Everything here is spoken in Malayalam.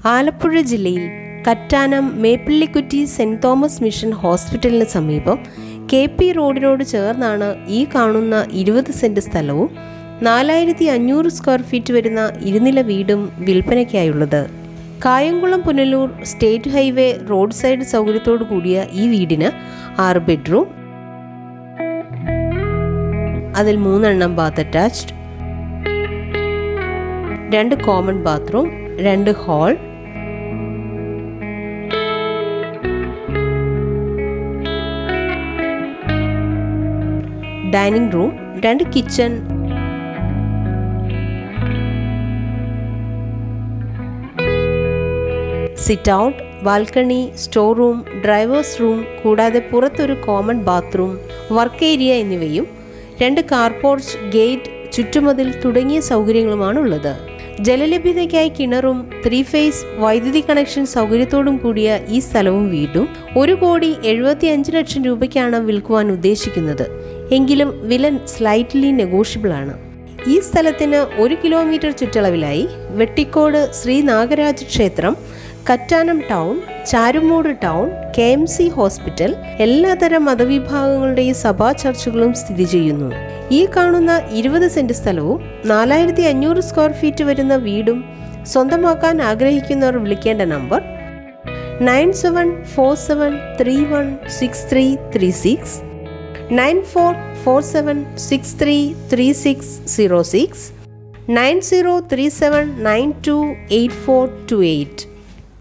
ആലപ്പുഴ ജില്ലയിൽ Kattanam Meppillikkutti saint Thomas mission ഹോസ്പിറ്റലിന് സമീപം കെ പി റോഡിനോട് ചേർന്നാണ് ഈ കാണുന്ന ഇരുപത് സെൻറ് സ്ഥലവും നാലായിരത്തി അഞ്ഞൂറ് സ്ക്വയർ ഫീറ്റ് വരുന്ന ഇരുനില വീടും വിൽപ്പനയ്ക്കായുള്ളത് Kayamkulam Punalur state highway road side സൗകര്യത്തോടു കൂടിയ ഈ വീടിന് ആറ് ബെഡ്റൂം അതിൽ മൂന്നെണ്ണം ബാത്ത് അറ്റാച്ച്ഡ് രണ്ട് കോമൺ ബാത്റൂം രണ്ട് ഹാൾ ഡൈനിങ് റൂം രണ്ട് kitchen sit out balcony store room drivers room കൂടാതെ പുറത്തൊരു കോമൺ ബാത്റൂം വർക്ക് ഏരിയ എന്നിവയും രണ്ട് കാർപോർച്ച് ഗേറ്റ് ചുറ്റുമതിൽ തുടങ്ങിയ സൗകര്യങ്ങളുമാണ് ഉള്ളത് ജലലഭ്യതയ്ക്കായി കിണറും ത്രീ ഫേസ് വൈദ്യുതി കണക്ഷൻ സൗകര്യത്തോടും കൂടിയ ഈ സ്ഥലവും വീടും ഒരു കോടി എഴുപത്തി അഞ്ച് ലക്ഷം രൂപയ്ക്കാണ് വിൽക്കുവാൻ ഉദ്ദേശിക്കുന്നത് എങ്കിലും വില സ്ലൈറ്റ്ലി നെഗോഷ്യബിൾ ആണ് ഈ സ്ഥലത്തിന് ഒരു കിലോമീറ്റർ ചുറ്റളവിലായി വെട്ടിക്കോട് ശ്രീ നാഗരാജ ക്ഷേത്രം Kattanam town Charummood town K M C hospital എല്ലാതരം മതവിഭാഗങ്ങളുടെയും സഭാ ചർച്ചുകളും സ്ഥിതി ചെയ്യുന്നു ഈ കാണുന്ന ഇരുപത് സെന്റ് സ്ഥലവും നാലായിരത്തി അഞ്ഞൂറ് സ്ക്വയർ ഫീറ്റ് വരുന്ന വീടും സ്വന്തമാക്കാൻ ആഗ്രഹിക്കുന്നവർ വിളിക്കേണ്ട number nine seven four seven three one six three three six nine four four seven six three three six zero six nine zero three seven nine two eight four two eight